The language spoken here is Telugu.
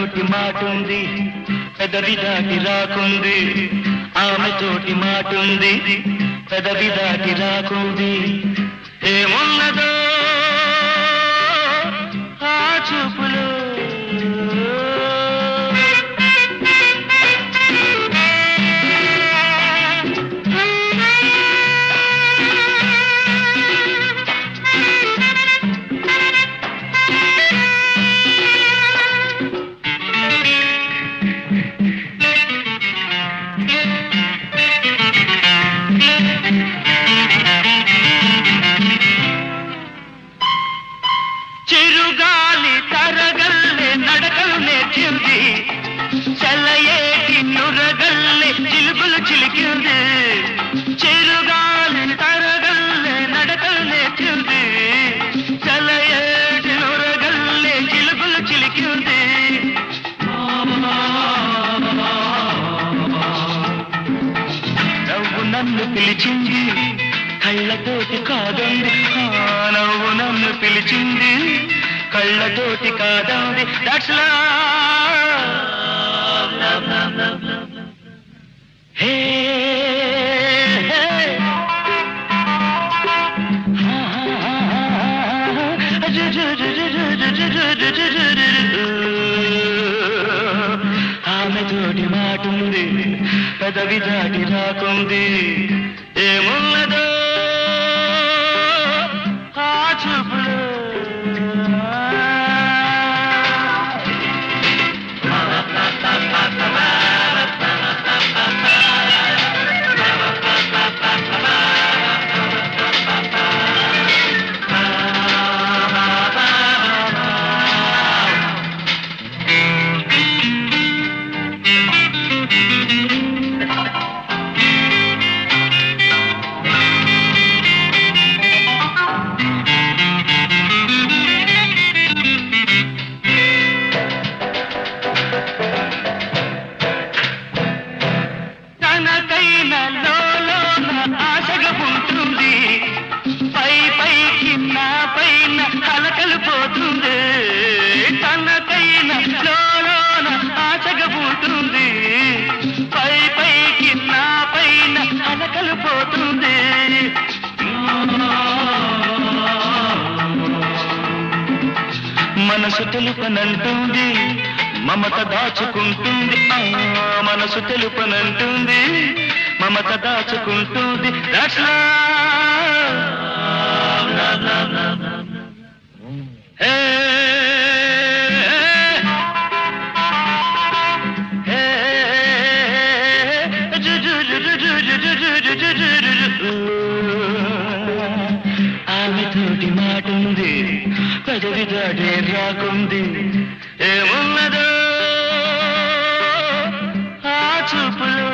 తోటి మాటుంది పెదవి దాటి రాకుంది ఆమె తోటి మాటుంది పెదవి దాటి రాకుంది ఏమున్నదో ఆ చూపులో చిరుగాలి తరగల్లే నడకలు నేర్చింది చల్లయేటి నురగల్లే చిలుకులు చిలికింది చిరుగాలి తరగల్లే నడకలు నేర్చింది చల్లయేటి నురగల్లే చిలుకులు చిలికింది నవ్వు నన్ను పిలిచింది కళ్ళతోటి కాదండి ఆ నవ్వు నన్ను పిలిచింది కళ్ళతోటి కాదండి దట్స్ హే ఆమె తోటి మాటుంది పెదవి దాటి రాకుంది ఏమున్నదో ఆ చూపులో తనకైన లోలోన ఆశగా ఉంటుంది పై పైకి నా పైన కలకలు పోతుంది తనకైన లోలోన ఆశగా ఉంటుంది పై పైకి నా పైన కలకలు పోతుంది మనసు తెలుపనంటుంది మమత దాచుకుంటుంది ఆ మనసు తెలుపనంటుంది మమత దాచుకుంటుంది That's love. హే, హే, జు జు జు జు జు జు జు జు జు జు జు జు జు. ఆమె తోటి మాటుంది పెదవి దాటే రాకుంది ఏమున్నదో ఆ చూపులో